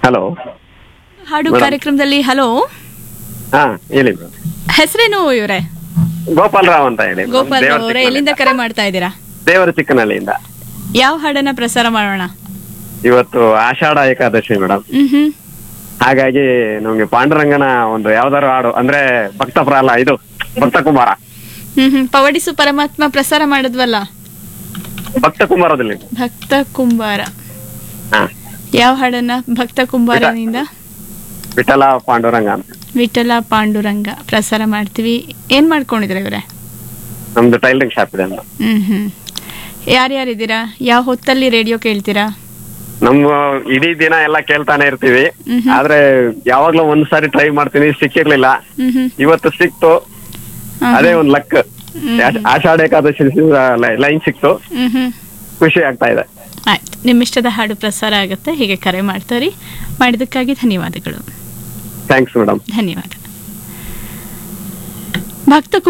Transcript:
Hello ಹಾಡು madam. ಕಾರ್ಯಕ್ರಮದಲ್ಲಿ hello ಹಾ ಹೇಳಿ ಮೇಡಮ್ ಹೆಸರೇನು ಇವರೇ ಗೋಪಾಲ್ ರಾವ್ ಅಂತ ಹೇಳಿ ಮೇಡಮ್. ಗೋಪಾಲ್ ದೇವರ ಅವರೇ ಚಿಕ್ಕನಹಳ್ಳಿ. ಎಲ್ಲಿಂದ ಕರೆ ಮಾಡ್ತಾ ಇದ್ದೀರಾ ದೇವರ ಚಿಕ್ಕನಹಳ್ಳಿಯಿಂದ ಯಾವ ಹಾಡನ್ನ ಪ್ರಸಾರ ಮಾಡೋಣ ಇವತ್ತು ಆಷಾಢ ಏಕಾದಶಿ ಮೇಡಮ್ ಹ್ಮ್ ಹ್ಮ್ ಹಾಗಾಗಿ ನಮ್ಗೆ ಪಾಂಡುರಂಗನ ಒಂದು ಯಾವ್ದಾದ್ರು ಹಾಡು ಅಂದ್ರೆ ಭಕ್ತ ಪ್ರಹ್ಲ ಇದು ಭಕ್ತ ಕುಮಾರ ಹ್ಮ್ ಹ್ಮ್ ಪವಡಿಸು ಪರಮಾತ್ಮ ಪ್ರಸಾರ ಮಾಡಿದ್ವಲ್ಲ ಭಕ್ತ ಕುಮಾರದಲ್ಲಿ ಭಕ್ತ ಕುಂಬಾರ ಹಾ ಯಾವ ಹಾಡನ್ನ ಭಕ್ತ ಕುಂಬಾರನಿಂದ ವಿಠಲ ಪಾಂಡುರಂಗ ಅಂತ ವಿಠಲ ಪಾಂಡುರಂಗ ಪ್ರಸಾರ ಮಾಡ್ತೀವಿ ಏನ್ ಮಾಡ್ಕೊಂಡಿದ್ರ ಇವ್ರೆ ನಮ್ದು ಟೈಲರಿಂಗ್ ಶಾಪ್ ಇದೆ ಅಂತ ಹ್ಮ್ ಹ್ಮ್ ಯಾರ್ಯಾರಿದ್ದೀರಾ ಯಾವ ಹೊತ್ತಲ್ಲಿ ರೇಡಿಯೋ ಕೇಳ್ತೀರಾ ನಮ್ಮ ಇಡೀ ದಿನ ಎಲ್ಲ ಕೇಳ್ತಾನೆ ಇರ್ತೀವಿ ಹ್ಮ್ ಹ್ಮ್. ಆದ್ರೆ ಯಾವಾಗ್ಲೂ ಒಂದ್ ಸಾರಿ ಟ್ರೈ ಮಾಡ್ತೀನಿ ಸಿಕ್ಕಿರ್ಲಿಲ್ಲ ಹ್ಮ್ ಹ್ಮ್ ಇವತ್ತು ಸಿಕ್ತು ಹಾ, ಅದೇ ಒಂದ್ ಲಕ್ ಹ್ಮ್. ಆಷಾಢ ಏಕಾದಶಿ ಲೈನ್ ಸಿಕ್ತು ಹ್ಮ್ ಹ್ಮ್ ಖುಷಿ ಆಗ್ತಾ ಇದೆ ಆಯ್ತು ನಿಮ್ಮ ಇಷ್ಟದ ಹಾಡು ಪ್ರಸಾರ ಆಗುತ್ತೆ ಹೀಗೆ ಕರೆ ಮಾಡ್ತಾರೆ ಮಾಡಿದ್ದಕ್ಕಾಗಿ ಧನ್ಯವಾದಗಳು ಥ್ಯಾಂಕ್ಸ್ ಮೇಡಮ್ ಧನ್ಯವಾದ ಭಕ್ತ